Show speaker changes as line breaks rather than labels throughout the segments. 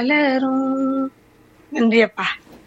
மலரும் நன்றி அப்பா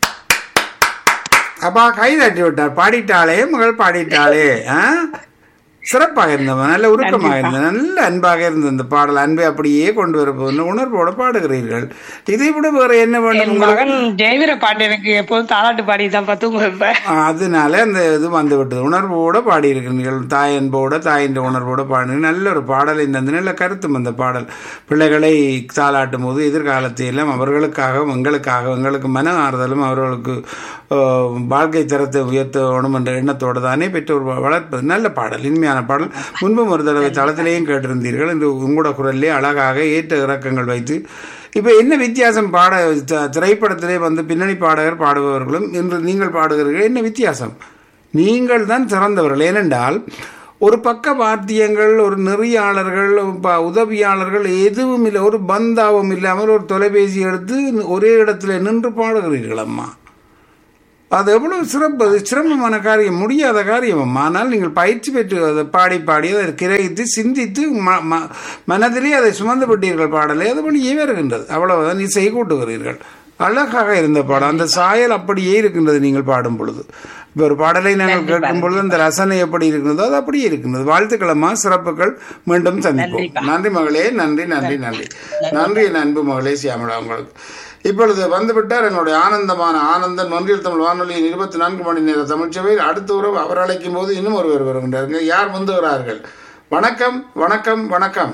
அப்பா கை தட்டி விட்டார் பாடிட்டாளே மகள் பாடிட்டாளே ஆ? சிறப்பாக இருந்தவன் நல்ல உருக்கமாக இருந்தது நல்ல அன்பாக இருந்தது இந்த பாடல் அன்பை அப்படியே கொண்டு வரப்போது உணர்வோடு பாடுகிறீர்கள் இதை விட வேற என்ன வேண்டும்
என்
உங்களுக்கு
மகன் ஜெயவீர பாட்டு எனக்கு எப்போதும் தாலாட்டு பாடி தான் தூங்க வைப்பேன்
அதனால அந்த இது வந்து விட்டது உணர்வோட பாடி இருக்கிறீர்கள் தாய் அன்போட தாயின் உணர்வோட பாடி நல்ல ஒரு பாடல் இந்த நல்ல கருத்தும் அந்த பாடல் பிள்ளைகளை தாளாட்டும் போது எதிர்காலத்தை எல்லாம் அவர்களுக்காகவும் எங்களுக்காக எங்களுக்கு மன ஆறுதலும் அவர்களுக்கு ஆஹ், வாழ்க்கை தரத்தை உயர்த்தணும் என்ற எண்ணத்தோடு தானே பெற்றோர் வ- வளர்ப்பது நல்ல பாடல் இனிமையான பாடல் முன்பும் ஒரு தடவை தளத்திலேயும் கேட்டிருந்தீர்கள் இந்த உங்களோட குரல்லே அழகாக ஏற்ற இறக்கங்கள் வைத்து இப்போ என்ன வித்தியாசம் பாட த- திரைப்படத்திலே வந்து பின்னணி பாடகர் பாடுபவர்களும் இன்று நீங்கள் பாடுகிறீர்கள் என்ன வித்தியாசம் நீங்கள் தான் சிறந்தவர்கள் ஏனென்றால் ஒரு பக்க வாத்தியங்கள் ஒரு நெறியாளர்கள் ப- உதவியாளர்கள் எதுவும் இல்லை ஒரு பந்தாவும் இல்லாமல் ஒரு தொலைபேசி எடுத்து ஒரே இடத்துல நின்று பாடுகிறீர்கள் அம்மா அது எவ்வளவு சிறப்பு அது சிரமமான காரியம் முடியாத காரியம் அம்மா. ஆனால் நீங்கள் பயிற்சி பெற்று அதை பாடி பாடி அதை கிரகித்து சிந்தித்து ம ம- மனதிலே அதை சுமந்து விட்டீர்கள் பாடலை அது வழியே வருகின்றது அவ்வளவுதான் இசை கூட்டுகிறீர்கள் அழகாக இருந்த பாடம் அந்த சாயல் அப்படியே இருக்கின்றது நீங்கள் பாடும் பொழுது இப்போ ஒரு பாடலை நாங்கள் கேட்கும் பொழுது அந்த ரசனை எப்படி இருக்கின்றதோ அது அப்படியே இருக்கின்றது வாழ்த்துக்களம்மா சிறப்புகள் மீண்டும் சந்திப்போம் நன்றி மகளே நன்றி நன்றி நன்றி நன்றி என் அன்பு மகளே சியாமலா உங்களுக்கு இப்பொழுது வந்துவிட்டார் என்னுடைய ஆனந்தமான ஆனந்தன் ஒன்றியல் தமிழ் வானொலியின் இருபத்தி நான்கு மணி நேர தமிழ்ச்சபையில் அடுத்த உறவு அவர் அழைக்கும் போது இன்னும் ஒருவர் வருகின்றார்கள் யார் முந்துகிறார்கள் வணக்கம் வணக்கம் வணக்கம்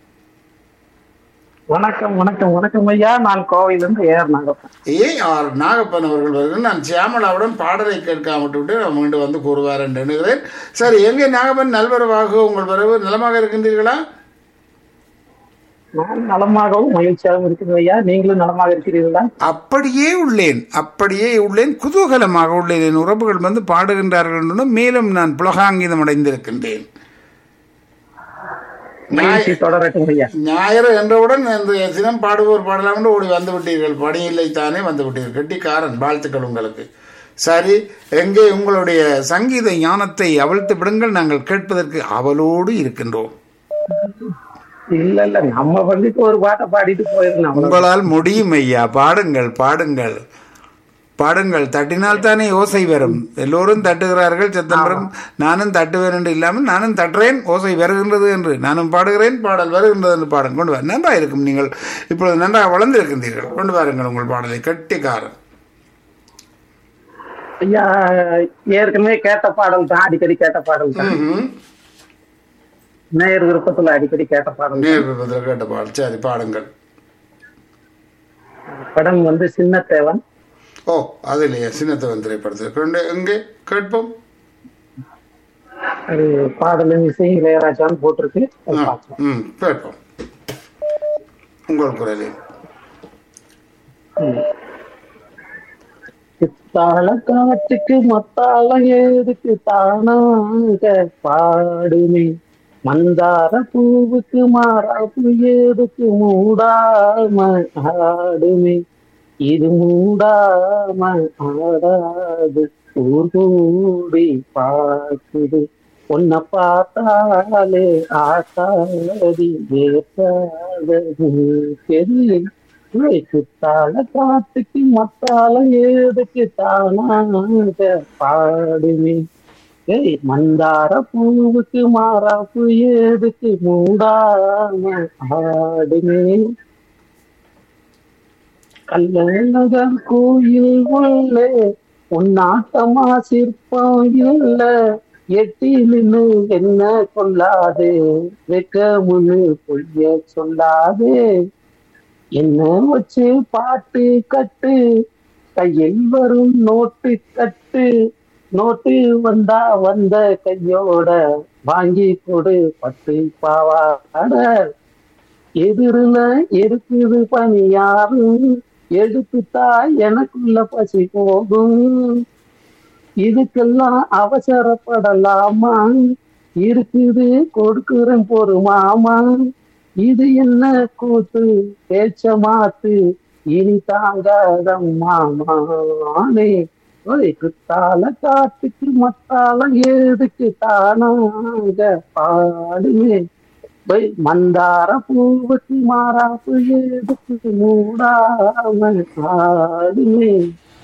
வணக்கம் வணக்கம் வணக்கம் ஐயா நான் கோவையிலிருந்து A R Nagappan
A R Nagappan அவர்கள் வருகிறார் நான் சியாமலாவுடன் பாடலை கேட்காம விட்டு நான் மீண்டும் வந்து கூறுவார் என்று எண்ணுகிறேன் சரி எங்கே நாகப்பன் நல்வரவாக உங்கள் வரவு நலமாக இருக்கின்றீர்களா
நான் நலமாகவும் மகிழ்ச்சியாகவும் இருக்கிறேன் ஐயா நீங்களும் நலமாக இருக்கிறீர்களா
அப்படியே உள்ளேன் அப்படியே உள்ளேன் குதூகலமாக உள்ளேன் என் உறவுகள் வந்து பாடுகின்றார்கள் என்றும் மேலும் நான் புலகாங்கிதம் அடைந்திருக்கின்றேன்
மகிழ்ச்சி தொடரட்டும் ஐயா
ஞாயிறு என்றவுடன் இந்த தினம் பாடுவோர் பாடலாம் என்று ஓடி வந்து விட்டீர்கள் பணியில்லை தானே வந்து விட்டீர்கள் கெட்டிக்காரன் வாழ்த்துக்கள் உங்களுக்கு சரி எங்கே உங்களுடைய சங்கீத ஞானத்தை அவிழ்த்து விடுங்கள் நாங்கள் கேட்பதற்கு அவளோடு இருக்கின்றோம்
இல்ல இல்ல நம்ம வந்துட்டு ஒரு பாட்டை பாடிட்டு போயிருந்தோம் அவ்வளவுதான்.
உங்களால் முடியும் ஐயா பாடுங்கள் பாடுங்கள் பாடுங்கள் தட்டினால் தானே ஓசை வரும் எல்லோரும் தட்டுகிறார்கள் சத்தம் வரும் நானும் தட்டுவேன் என்று இல்லாமல் நானும் தட்டுறேன் ஓசை வருகின்றது என்று நானும் பாடுகிறேன் பாடல் வருகின்றது என்று பாடம் கொண்டு வர நன்றாக இருக்கும் நீங்கள் இப்பொழுது நன்றாக வளர்ந்திருக்கின்றீர்கள் கொண்டு வாருங்கள் உங்கள் பாடலை கட்டிக்காரன்
ஐயா ஏற்கனவே கேட்ட பாடல் தான் அடிக்கடி கேட்ட பாடல் தான்
ம்ஹும்.
நேர் விருப்பத்துல அடிக்கடி கேட்ட பாடல்
நேர் விருப்பத்தில் கேட்ட பாடல் சரி பாடுங்கள்
படம் வந்து சின்னத்தேவன்
ஓ அதிலேயே சின்னத்தவன் திரைப்படத்தில் கொண்டு எங்கே கேட்போம்
அது பாடலும் இசை இளையராஜான்னு போட்டிருக்கு அது
ஆ,
பார்க்கலாம்.
ம் கேட்போம் உங்கள் குரலில்
சித்தாள காட்டுக்கு மத்தாளம் ஏதுக்கு தானாக பாடுமே மந்தார பூவுக்கு மாறாப்பு ஏதுக்கு மூடாம ஆடுமே இது மூடாம ஆடாது ஊர் கூடி பார்க்குது உன்னை பார்த்தாலே ஆட்டாதி ஏற்காதது தெரியும் குத்தால காத்துக்கு மத்தால ஏதுக்கு தானாக பாடுமே ஏய் மந்தார பூவுக்கு மாறாப்பு ஏதுக்கு மூடாம ஆடுமே கல்லழகர் கோயில் உள்ளே உன்னாட்டமா சிற்பம் இல்ல எட்டி நின்னு என்ன கொள்ளாதே வெக்க முழு பொய்ய சொல்லாதே என்ன வச்சு பாட்டு கட்டு கையில் வரும் நோட்டு கட்டு நோட்டு வந்தா வந்த கையோட வாங்கி கொடு பட்டு பாவாட எதிரில இருக்குது பணியாரு எடுத்துட்டா எனக்குள்ள பசி போகும் இதுக்கெல்லாம் அவசரப்படலாமா இருக்குது கொடுக்குறேன் பொறுமாமா இது என்ன கூத்து பேச்ச மாத்து இனி தாங்காதம்மா மானே ஓய் குத்தால காட்டுக்கு மத்தால ஏதுக்கு தானாக பாடுமே போய் மந்தார பூவுக்கு மாறாப்பு எதுக்கு மூடாம ஆடுமே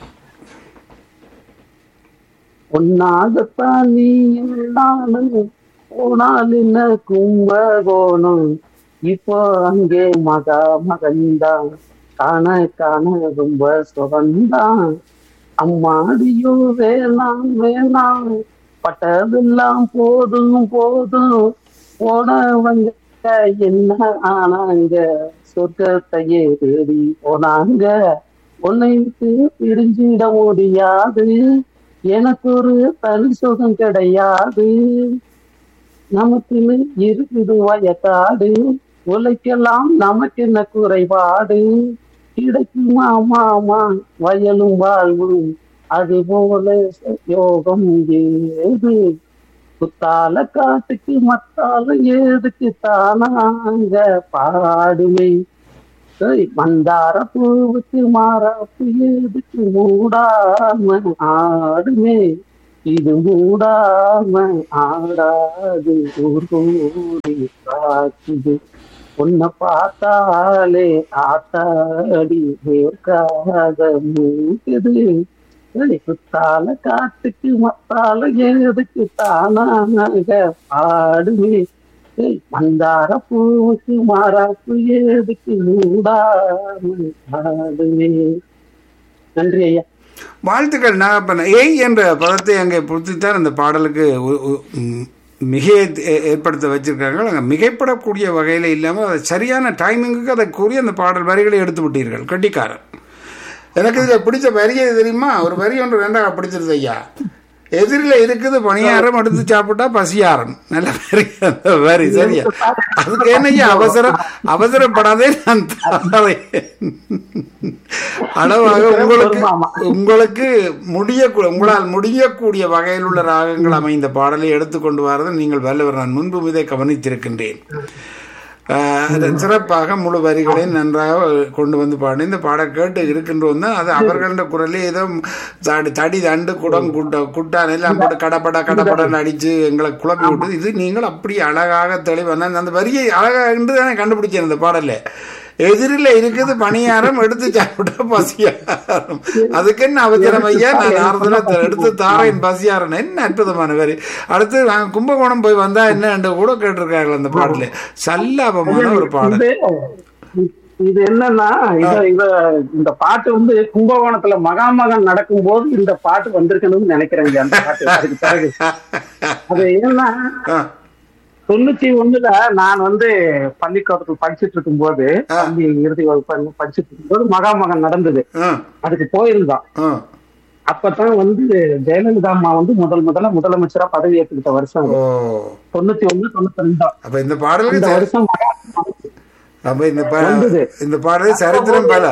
ஒன்னாகத்தான் நீ நானும் போனால் என்ன கும்பகோணம் இப்போ அங்கே மகா மகன்தான் காண காண ரொம்ப சுகந்தான் அம்மாடியோ வேணாம் வேணாம் பட்டதெல்லாம் போதும் போதும் போனவங்க என்ன ஆனாங்க சொர்க்கத்தையே தேடி போனாங்க உன்னை விட்டு பிரிஞ்சிட முடியாது எனக்கு ஒரு தனி சுகம் கிடையாது நமக்குன்னு இருக்குது வயக்காடு உழைக்கலாம் நமக்கு என்ன குறைபாடு கிடைக்குமா மாமா வயலும் வாழ்வும் அது போல யோகம் ஏது குத்தால காட்டுக்கு மத்தால ஏதுக்கு தானாங்க பாடுமே ஏய், மந்தார பூவுக்கு மாறாப்பு ஏதுக்கு மூடாம ஆடுமே இது மூடாம ஆடாது ஊர் கூடி காக்குது உன்னை பார்த்தாலே ஆத்தாடி வேர்க்காத மூக்குது ஏய், குத்தால காட்டுக்கு மத்தால ஏதுக்கு தானாக பாடுமே ஏய், மந்தார பூவுக்கு மாறாப்பு ஏதுக்கு மூடாம ஆடுமே நன்றி ஐயா
வாழ்த்துக்கள் நாகப்பன் ஏய் என்ற பதத்தை அங்கே பொறுத்துத்தான் அந்த பாடலுக்கு உ- உ- ம், மிகையை ஏ- ஏற்படுத்த வச்சிருக்காங்க அங்கே மிகைப்படக்கூடிய வகையில் இல்லாமல் அதை சரியான டைமிங்குக்கு அதை கூறி அந்த பாடல் வரிகளை எடுத்து விட்டீர்கள் கட்டிக்காரன் எனக்கு இதில் பிடிச்ச வரி எது தெரியுமா ஒரு வரி ஒன்று ரெண்டாக பிடிச்சிருது ஐயா எதிரில் இருக்குது பணியாரம் எடுத்து சாப்பிட்டா பசியாரம் நல்ல வரி அந்த வரி சரியா அதுக்கு என்ன ஐயா அவசரம் அவசரப்படாதே நான் தரேன் அளவாக உங்களுக்கு உங்களுக்கு முடியக்கூட உங்களால் முடியக்கூடிய வகையில் உள்ள ராகங்கள் அமைந்த பாடலை எடுத்துக்கொண்டு வரது நீங்கள் வல்லவர் நான் முன்பு இதை கவனித்திருக்கின்றேன் ஆஹ், அது சிறப்பாக முழு வரிகளையும் நன்றாக கொண்டு வந்து பாடி இந்த பாடம் கேட்டு இருக்கின்றோம் தான் அது அவர்கள குரலே ஏதோ தடி தடி தண்டு குடம் குட்ட குட்டான் எல்லாம் போட்டு கடப்பட கடப்படன்னு அடிச்சு எங்களை குழப்பி விட்டு இது நீங்கள் அப்படி அழகாக தெளிவான அந்த வரியை அழகாக என்று தானே கண்டுபிடிச்சேன் இந்த பாடல்ல எதிரில் இருக்குது பணியாரம் எடுத்து சாப்பிட்டா பசியாரம் அதுக்கு என்ன அவசரம் ஐயா நான் ஆறுதலா த- எடுத்து தாரேன் பசியாரம் என்ன அற்புதமான வரி அடுத்து நாங்க கும்பகோணம் போய் வந்தா என்ன என்று கூட கேட்டிருக்காங்க அந்த பாடல சல்லாபமான ஒரு பாடல்
இது இது என்னன்னா இத இத இந்த பாட்டு வந்து கும்பகோணத்துல மகாமகம் நடக்கும்போது இந்த பாட்டு வந்திருக்கணும்னு நினைக்கிறேங்க அந்த பாட்டு அதுக்கு பிறகு அது என்னன்னா
ஆ,
தொண்ணூத்தி ஒண்ணுல நான் வந்து பள்ளிக்கூடத்துல படிச்சிட்டு இருக்கும்போது பள்ளி இறுதி வகுப்பு படிச்சிட்டு இருக்கும்போது மகாமகம் நடந்தது
ஆ,
அதுக்கு போயிருந்தோம்
ஆ.
அப்பதான் வந்து ஜெயலலிதா அம்மா வந்து முதல் முதல்ல முதலமைச்சரா பதவி ஏற்றுக்கிட்ட வருஷம் அது.
ஓ
தொண்ணூத்தி ஒண்ணு தொண்ணூத்தி ரெண்டாம்
அப்ப இந்த பாடலுக்கு
இந்த
ச-
வருஷம் மகாமகம்
அப்ப இந்த பா-
வந்தது.
இந்த பாடல் சரித்திரம் பல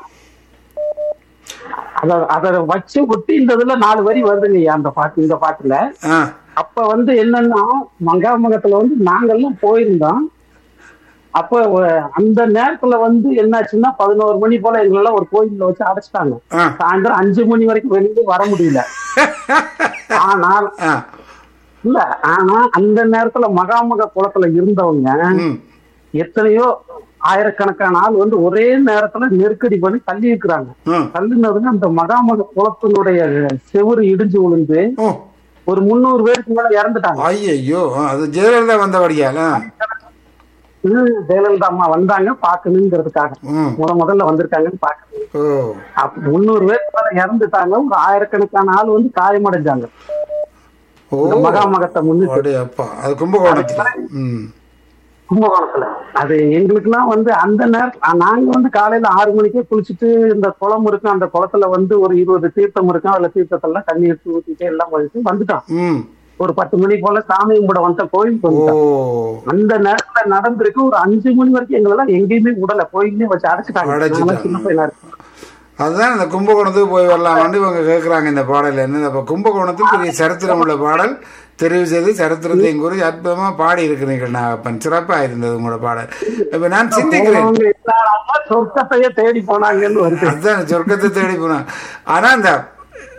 அத அத வச்சு ஒட்டி இந்த இதுல நாலு வரி வருதுங்க அந்த பாட்டு இந்த பாட்டுல
ஆ
அப்ப வந்து என்னன்னா மங்காமகத்துல வந்து நாங்கெல்லாம் போயிருந்தோம் அப்ப ஒ- அந்த நேரத்துல வந்து என்னாச்சுன்னா பதினோரு மணி போல எங்களெல்லாம் ஒரு கோயில்ல வச்சு அடைச்சிட்டாங்க
ஆ
சாயந்தரம் அஞ்சு மணி வரைக்கும் வெளியே வர முடியல ஆனால்
ஆ
இல்ல ஆனா அந்த நேரத்துல மகாமக குளத்துல இருந்தவங்க
ம்
எத்தனையோ ஆயிரக்கணக்கான ஆள் வந்து ஒரே நேரத்துல நெருக்கடி பண்ணி தள்ளி இருக்கிறாங்க
ம்
தள்ளினதுங்க அந்த மகாமக குளத்தினுடைய செவுரு இடிஞ்சு விழுந்து
ஓ
ஒரு முந்நூறு பேருக்கு மேல இறந்துட்டாங்க
ஐயோ அது ஜெயலலிதா வந்தபடியால
இது ஜெயலலிதா அம்மா வந்தாங்க பாக்கணுங்கிறதுக்காக
ம்
முத முதல்ல வந்திருக்காங்கன்னு பாக்க
ஓ
அப்ப முந்நூறு பேருக்கு மேல இறந்துட்டாங்க ஒரு ஆயிரக்கணக்கான ஆள் வந்து காயமடைஞ்சாங்க
ஓ
இந்த மகாமகத்தை முன்னிட்டு
அடே அப்பா அது கும்பகோணத்துல ம்
கும்பகோணத்துல அது எங்களுக்குலாம் வந்து அந்த நேரம் நாங்க வந்து காலையில ஆறு மணிக்கே குளிச்சுட்டு இந்த குளம் இருக்கும் அந்த குளத்துல வந்து ஒரு இருபது தீர்த்தம் இருக்கும் அதுல தீர்த்தத்தெல்லாம் தண்ணி எடுத்து ஊத்திட்டு எல்லாம் போயிட்டு வந்துட்டோம்
ம்
ஒரு பத்து மணி போல சாமி கும்பிட வந்த கோயிலுக்கு
ஓ
வந்துட்டோம் அந்த நேரத்துல நடந்திருக்கு ஒரு அஞ்சு மணி வரைக்கும் எங்களெல்லாம் எங்கேயுமே விடல கோயிலே வச்சு அடைச்சிட்டாங்க
அடைச்சிட்டாங்க.
நாங்கெல்லாம் சின்ன பையனா இருக்கோம்.
அதுதான் இந்த கும்பகோணத்துக்கு போய் வரலாமான்னு இவங்க கேட்குறாங்க இந்த பாடல் என்ன அப்போ கும்பகோணத்துக்கு பெரிய சரித்திரம் உள்ள பாடல் தெரிவு செய்து சரித்திரத்தையும் கூறி அற்புதமா பாடி இருக்கிறீர்கள் நாகப்பன் சிறப்பா இருந்தது உங்களோட பாடல் இப்ப நான் சிந்திக்கிறேன்
போனவங்க எல்லாரும் சொர்க்கத்தையே தேடி போனாங்கன்னு வருது
அதுதான் சொர்க்கத்தை தேடி போனான் ஆனா இந்த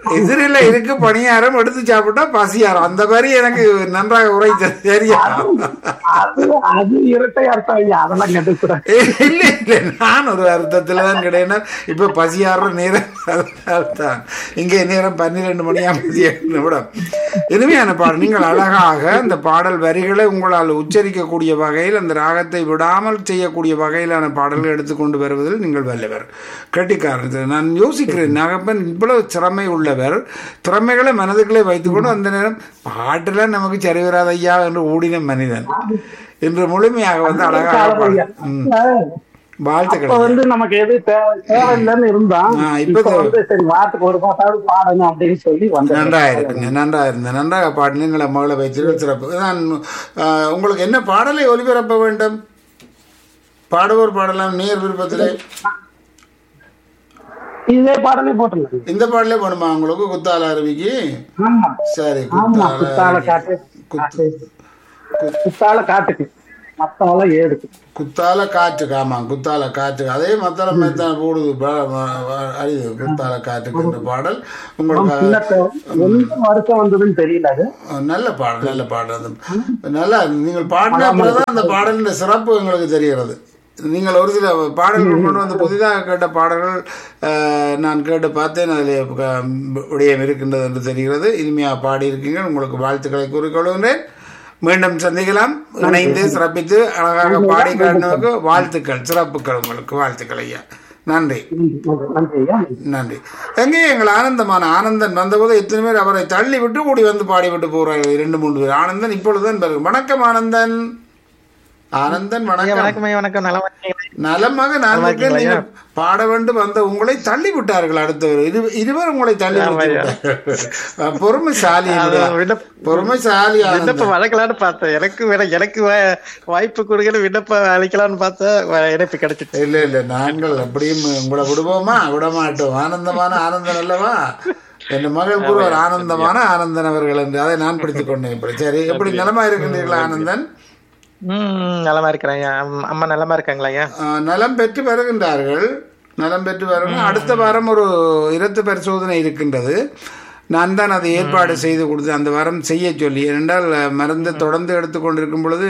எதிரில இருக்கு பணியாரம் எடுத்து சாப்பிட்டா பசியாரம் அந்த மாதிரி எனக்கு நன்றாக உரைத்தது சரியா
அது அது இரட்டை அர்த்தம் ஐயா அதெல்லாம் கண்டுக்கூடாது
இல்ல இல்ல நான் ஒரு அர்த்தத்துல தான் கிடையாது இப்ப பசியாடுற நேரம் தான் இங்கே நேரம் பன்னிரெண்டு மணியா மதியம் நிமிடம் இனிமையான பாடல் நீங்கள் அழகாக அந்த பாடல் வரிகளை உங்களால் உச்சரிக்கக்கூடிய வகையில் அந்த ராகத்தை விடாமல் செய்யக்கூடிய வகையிலான பாடல்கள் எடுத்துக்கொண்டு வருவதில் நீங்கள் வல்லவர் கட்டிக்காரன் நான் யோசிக்கிறேன் நாகப்பன் இவ்வளவு திறமை உள்ளவர் திறமைகளை மனதுக்குள்ளே வைத்துக்கொண்டு அந்த நேரம் பாட்டுலாம் நமக்கு சரி வராது ஐயா என்று ஓடின மனிதன் இன்று முழுமையாக வந்து அழகாக பாடு. ம்.
அப்ப
வாழ்த்துக்கள்
வந்து நமக்கு எது தேவை தேவையில்லைன்னு இருந்தா
ஆ, இப்ப
இப்ப வந்து சரி வாரத்துக்கு ஒரு பாட்டாவது பாடணும் அப்படின்னு சொல்லி வந்தேன்
நன்றா இருக்குங்க நன்றா இருந்தேன் நன்றாக பாடினீங்கள மகளை வைத்தீர்கள் சிறப்பு நான் ஆ, உங்களுக்கு என்ன பாடலை ஒலிபரப்ப வேண்டும் பாடுவோர் பாடலாம் நேர் விருப்பத்திலே
இதே பாடலே போட்டுருங்க
இந்த பாடலே பண்ணுமா உங்களுக்கு குத்தால அருவிக்கு
ஆமா
சரி
ஆமா குத்தால
குத்தால
காட்டு
குத்து
குத்தால காட்டுக்கு மத்தால ஏடுக்கு
குத்தால காற்றுக்கு ஆமா குத்தால காற்று அதே மத்தால மேத்தான் போடுது ப- வ- அறியுது குத்தால காற்றுக்கு என்ற பாடல் உங்களுக்கு
பின்னத்தை எந்த வருஷம் வந்ததுன்னு தெரியல அது
நல்ல பாடல் நல்ல பாடல் அது நல்லா நீங்கள் பாடின அப்புறம் அந்த பாடலின் சிறப்பு எங்களுக்கு தெரிகிறது நீங்கள் ஒரு சில பாடல்கள் கொண்டு வந்து புதிதாக கேட்ட பாடல்கள் அஹ், நான் கேட்டு பார்த்தேன் அதில் க- விடயம் இருக்கின்றது என்று தெரிகிறது இனிமையாக பாடியிருக்கீங்க உங்களுக்கு வாழ்த்துக்களை கூறிக்கொள்கின்றேன் மீண்டும் சந்திக்கலாம் இணைந்து சிறப்பித்து அழகாக பாடி காட்டினவருக்கு வாழ்த்துக்கள் சிறப்புகள் உங்களுக்கு வாழ்த்துக்கள் ஐயா நன்றி
ம், நன்றி, நன்றி ஐயா
நன்றி எங்கே எங்கள் ஆனந்தமான ஆனந்தன் வந்தபோது எத்தனை பேர் அவரை தள்ளி விட்டு கூடி வந்து பாடிவிட்டு போறார்கள் இரண்டு மூன்று பேர் ஆனந்தன் இப்பொழுதுதான் பிறகு வணக்கம் ஆனந்தன் ஆனந்தன் வணக்கம்
வணக்கம் ஐயா, வணக்கம் நல்லா இருக்கீங்களா?
நலமாக நான் இருக்கேன். நீங்கள் பாட வேண்டும் வந்த உங்களை தள்ளி விட்டார்கள் அடுத்தவர் இரு- இருவர் உங்களை தள்ளி விட்டார்கள் பொறுமைசாலி
அது விண்ணப்ப-
பொறுமைசாலி ஆனந்தன்
விண்ணப்பம் வழங்கலான்னு பார்த்தேன் எனக்கு வேற எனக்கு வா- வாய்ப்பு கொடுக்கல விண்ணப்பம் அளிக்கலாம்னு பார்த்தா வ- இணைப்பு கிடைச்சிட்டு
இல்ல இல்ல நாங்கள் அப்படியும் உங்களை விடுவோமா விட மாட்டோம் ஆனந்தமான ஆனந்தன் அல்லவா என் மகள் கூட ஒரு ஆனந்தமான ஆனந்தன் அவர்கள் என்று அதை நான் பிடித்துக் கொண்டேன் இப்படி சரி எப்படி நலமா இருக்கின்றீர்களா ஆனந்தன்
ம் நலமா இருக்கிறேன் ஐயா அம்- அம்மா நலமா இருக்காங்களா ஐயா
ஆஹ், நலம் பெற்று வருகின்றார்கள் நலம் பெற்று வருகின்ற அடுத்த வாரம் ஒரு இரத்த பரிசோதனை இருக்கின்றது நான் தான் அதை ஏற்பாடு செய்து கொடுத்து அந்த வாரம் செய்ய சொல்லி ஏனென்றால் அஹ், மருந்தை தொடர்ந்து எடுத்துக்கொண்டிருக்கும் பொழுது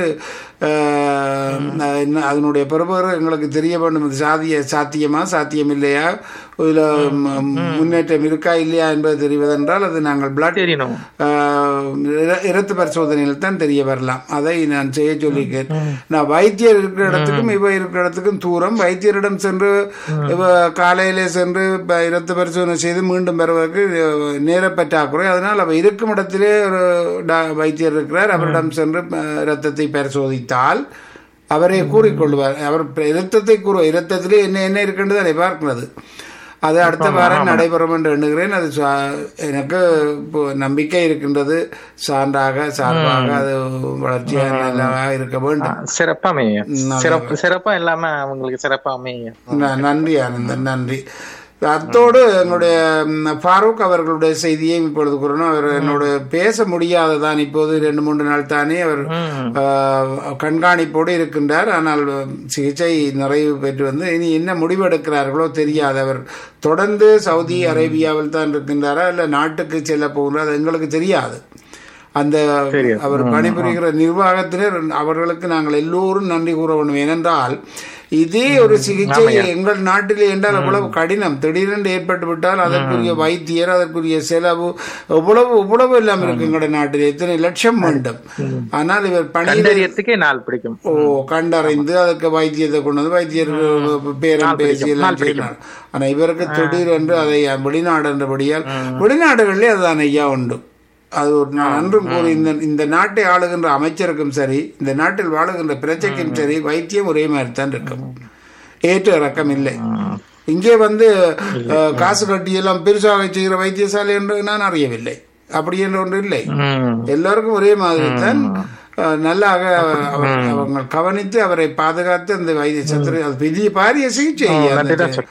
ஆஹ், என்ன- அதனுடைய பிறகு எங்களுக்கு தெரிய வேண்டும் இது சாதிய சாத்தியமா சாத்தியம் இல்லையா இதில் முன்னேற்றம் இருக்கா இல்லையா என்பது தெரிவதென்றால் அது நாங்கள் பிளட்
தெரியணும்
ஆஹ் இர- இரத்த பரிசோதனையில் தான் தெரிய வரலாம் அதை நான் செய்ய சொல்லியிருக்கேன் நான் வைத்தியர் இருக்கிற இடத்துக்கும் இவ இருக்கிற இடத்துக்கும் தூரம் வைத்தியரிடம் சென்று இவ காலையிலே சென்று ப- இரத்த பரிசோதனை செய்து மீண்டும் வருவதற்கு அஹ், நேர பற்றாக்குறை அதனால் அவ இருக்கும் இடத்திலே ஒரு டா- வைத்தியர் இருக்கிறார் அவரிடம் சென்று அஹ், இரத்தத்தை பரிசோதித்தால் அவரே கூறிக்கொள்வார் அவர் இரத்தத்தை கூறு இரத்தத்திலே என்ன என்ன இருக்கின்றது அதை பார்க்கிறது அது அடுத்த வாரம் நடைபெறும் என்று எண்ணுகிறேன் அது சா- எனக்கு இப்போ நம்பிக்கை இருக்கின்றது சான்றாக சார்பாக அது வளர்ச்சியாக நல்லாக இருக்க வேண்டும்
சிறப்பா அமையும் சிறப்பு சிறப்பா இல்லாம அவங்களுக்கு சிறப்பா அமையும்
ந- நன்றி ஆனந்தன் நன்றி அத்தோடு எங்களுடைய ம், ஃபாரூக் அவர்களுடைய செய்தியையும் இப்பொழுது கூறணும் அவர் என்னோட பேச முடியாததான் இப்போது ரெண்டு மூன்று நாள் தானே அவர் ஆ, கண்காணிப்போடு இருக்கின்றார் ஆனால் சிகிச்சை நிறைவு பெற்று வந்து இனி என்ன முடிவு எடுக்கிறார்களோ தெரியாது அவர் தொடர்ந்து சவுதி அரேபியாவில் தான் இருக்கின்றாரா இல்லை நாட்டுக்கு செல்ல போகிறார் அது எங்களுக்கு தெரியாது அந்த அவர் பணிபுரிகிற நிர்வாகத்தினர் அவர்களுக்கு நாங்கள் எல்லோரும் நன்றி கூற வேண்டும் ஏனென்றால் இதே ஒரு சிகிச்சை எங்கள் நாட்டிலே என்றால் அவ்வளவு கடினம் திடீரென்று ஏற்பட்டு விட்டால் அதற்குரிய வைத்தியர் அதற்குரிய செலவு எவ்வளவு எவ்வளவு எல்லாம் இருக்கு எங்களுடைய நாட்டில் எத்தனை லட்சம் வேண்டும் ஆனால் இவர் பணியில்
கண்டறியத்துக்கே நாள் பிடிக்கும்
ஓ கண்டறிந்து அதுக்கு வைத்தியத்தை கொண்டு வந்து வைத்தியருக்கு பேரம் பேசி எல்லாம் செய்யலாம் ஆனா இவருக்கு திடீரென்று அதை வெளிநாடு என்றபடியால் வெளிநாடுகளிலே அதுதான் ஐயா உண்டு அது ஒரு நான் அன்றும் கூறி இந்த இந்த நாட்டை ஆளுகின்ற அமைச்சருக்கும் சரி இந்த நாட்டில் வாழுகின்ற பிரஜைக்கும் சரி வைத்தியம் ஒரே மாதிரி தான் இருக்கும் ஏற்ற இறக்கம் இல்லை இங்கே வந்து அஹ், காசு கட்டி எல்லாம் பெருசாக செய்கிற வைத்தியசாலை என்று நான் அறியவில்லை அப்படி என்று ஒன்று இல்லை
ம்.
எல்லாருக்கும் ஒரே மாதிரி தான் அஹ், நல்லாக அவர்- அவங்க கவனித்து அவரை பாதுகாத்து அந்த வைத்திய சத்திர அது பெரிய பாரிய சிகிச்சை அந்த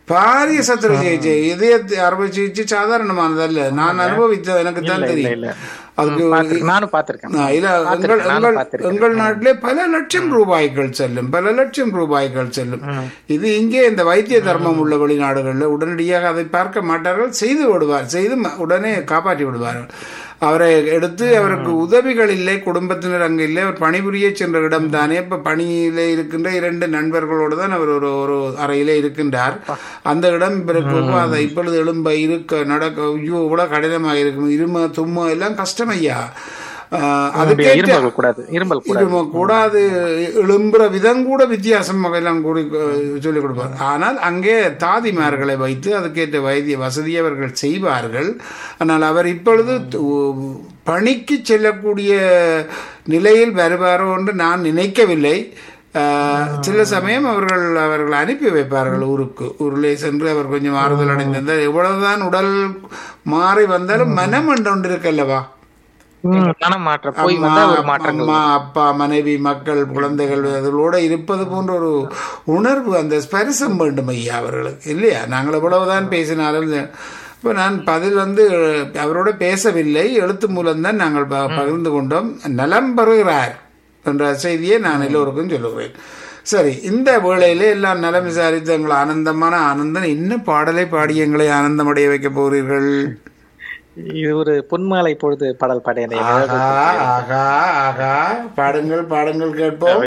பாரிய சத்திர சிகிச்சை இதய அறுவை சிகிச்சை சாதாரணமானதல்ல நான் அனுபவித்த எனக்கு தான்
இல்ல
தெரியும்
இல்ல
அதுக்கு
பாத்திருக்கேன். நானும் பாத்திருக்கேன்
ஆ, இல்ல எங்கள்
பார்த்திருக்கேன், நானும்
எங்கள்
பார்த்திருக்கேன்.
எங்கள் நாட்டிலே பல லட்சம் ரூபாய்கள் செல்லும் பல லட்சம் ரூபாய்கள் செல்லும் இது இங்கே இந்த வைத்திய தர்மம் உள்ள வெளிநாடுகளில் உடனடியாக அதை பார்க்க மாட்டார்கள் செய்து விடுவார் செய்து ம- உடனே காப்பாற்றி விடுவார்கள் அவரை எடுத்து அவருக்கு உதவிகள் இல்லை குடும்பத்தினர் அங்கு இல்லை அவர் பணிபுரிய சென்ற இடம் தானே இப்ப பணியிலே இருக்கின்ற இரண்டு நண்பர்களோடு தான் அவர் ஒரு ஒரு அறையிலே இருக்கின்றார் அந்த இடம் பிறகு அதை இப்பொழுது எழும்ப இருக்க நடக்க ஐயோ இவ்வளவு கடினமாக இருக்கும் இரும தும்ம எல்லாம் கஷ்டம் ஐயா ஆஹ், அதுக்கேற்ற
இரும்பல் கூடாது இரும்பல் கூடாது
இரும கூடாது எழும்புற விதம் கூட வித்தியாசம் எல்லாம் கூடி அஹ், சொல்லிக் கொடுப்பார் ஆனால் அங்கே தாதிமார்களை வைத்து அதுக்கேற்ற வைத்திய வசதி அவர்கள் செய்வார்கள் ஆனால் அவர் இப்பொழுது து- பணிக்கு செல்லக்கூடிய நிலையில் வருவாரோ என்று நான் நினைக்கவில்லை ஆஹ், சில சமயம் அவர்கள் அவர்கள் அனுப்பி வைப்பார்கள் ஊருக்கு ஊரிலே சென்று அவர் கொஞ்சம் ஆறுதல் அடைந்திருந்தால் எவ்வளவுதான் உடல் மாறி வந்தாலும் மனம் என்று ஒன்று இருக்கல்லவா
ம், மனம் மாற்றம் போய்
அம்மா,
வந்தா ஒரு மாற்றங்கள்
அம்மா அப்பா மனைவி மக்கள் குழந்தைகள் அதோட இருப்பது போன்ற ஒரு உணர்வு அந்த ஸ்பரிசம் வேண்டும் ஐயா அவர்களுக்கு இல்லையா நாங்கள் எவ்வளவுதான் பேசினாலும் இப்போ நான் பதில் வந்து அவரோட பேசவில்லை எழுத்து மூலம்தான் நாங்கள் ப- பகிர்ந்து கொண்டோம் நலம் பெறுகிறார் என்ற செய்தியை நான் எல்லோருக்கும் சொல்லுகிறேன் சரி இந்த வேளையிலே எல்லாம் நலம் விசாரித்து எங்கள் ஆனந்தமான ஆனந்தம் என்ன பாடலை பாடி எங்களை ஆனந்தமடைய வைக்க போகிறீர்கள்
இது ஒரு பொன்மாலை பொழுது பாடல் பாடிய
ஆகா ஆகா ஆகா பாடுங்கள் பாடுங்கள் கேட்போம்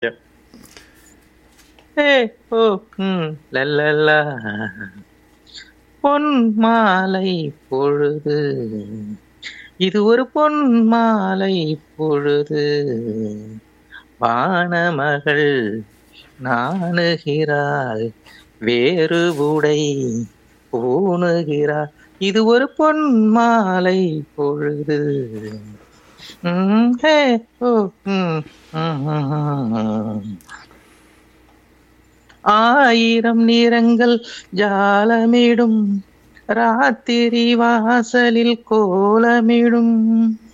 ஓ ம் லல்லல்லா பொன் மாலை பொழுது இது ஒரு பொன் மாலை பொழுது வானமகள் நாணுகிறாள் வேறு உடை பூணுகிறாள் இது ஒரு பொன் மாலை பொழுது ம், ஹே, ஓ, ம், ம், ம், ம். ஆயிரம் நிறங்கள் ஜாலமிடும் ராத்திரி வாசலில் கோலமிடும்